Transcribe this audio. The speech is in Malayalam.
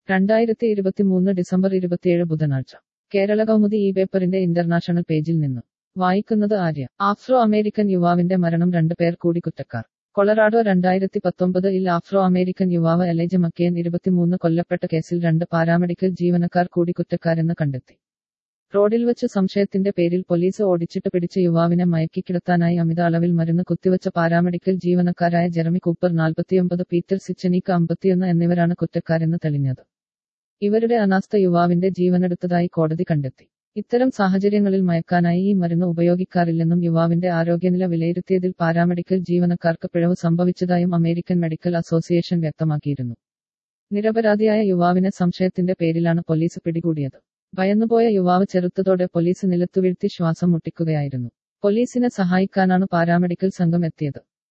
രണ്ടായിരത്തി ഇരുപത്തിമൂന്ന് ഡിസംബർ ഇരുപത്തിയേഴ് ബുധനാഴ്ച കേരള കൗമുദി ഈ പേപ്പറിന്റെ ഇന്റർനാഷണൽ പേജിൽ നിന്നും വായിക്കുന്നത് ആര്യ ആഫ്രോ അമേരിക്കൻ യുവാവിന്റെ മരണം രണ്ട് പേർ കൂടി കുറ്റക്കാർ കൊളറാഡോ രണ്ടായിരത്തി പത്തൊമ്പത് ഇൽ ആഫ്രോ അമേരിക്കൻ യുവാവ് എലൈജ മക്കിയൻ ഇരുപത്തിമൂന്ന് കൊല്ലപ്പെട്ട കേസിൽ രണ്ട് പാരാമെഡിക്കൽ ജീവനക്കാർ കൂടി കുറ്റക്കാരെന്ന് കണ്ടെത്തി റോഡിൽ വെച്ച് സംശയത്തിന്റെ പേരിൽ പോലീസ് ഓടിച്ചിട്ട് പിടിച്ച യുവാവിനെ മയക്കിക്കിടത്താനായി അമിത അളവിൽ മരുന്ന് കുത്തിവച്ച പാരാമെഡിക്കൽ ജീവനക്കാരായ ജെറമി കൂപ്പർ നാൽപ്പത്തിയൊമ്പത് പീറ്റർ സിച്ചനീക്ക് അമ്പത്തിയൊന്ന് എന്നിവരാണ് കുറ്റക്കാരെന്ന് തെളിഞ്ഞത് ഇവരുടെ അനാസ്ഥ യുവാവിന്റെ ജീവനെടുത്തതായി കോടതി കണ്ടെത്തി ഇത്തരം സാഹചര്യങ്ങളിൽ മയക്കാനായി ഈ മരുന്ന് ഉപയോഗിക്കാറില്ലെന്നും യുവാവിന്റെ ആരോഗ്യനില വിലയിരുത്തിയതിൽ പാരാമെഡിക്കൽ ജീവനക്കാർക്ക് പിഴവ് സംഭവിച്ചതായും അമേരിക്കൻ മെഡിക്കൽ അസോസിയേഷൻ വ്യക്തമാക്കിയിരുന്നു നിരപരാധിയായ യുവാവിനെ സംശയത്തിന്റെ പേരിലാണ് പോലീസ് പിടികൂടിയത് ഭയന്നുപോയ യുവാവ് ചെറുത്തതോടെ പോലീസ് നിലത്തുവീഴ്ത്തി ശ്വാസം മുട്ടിക്കുകയായിരുന്നു പോലീസിനെ സഹായിക്കാനാണ് പാരാമെഡിക്കൽ സംഘം എത്തിയത്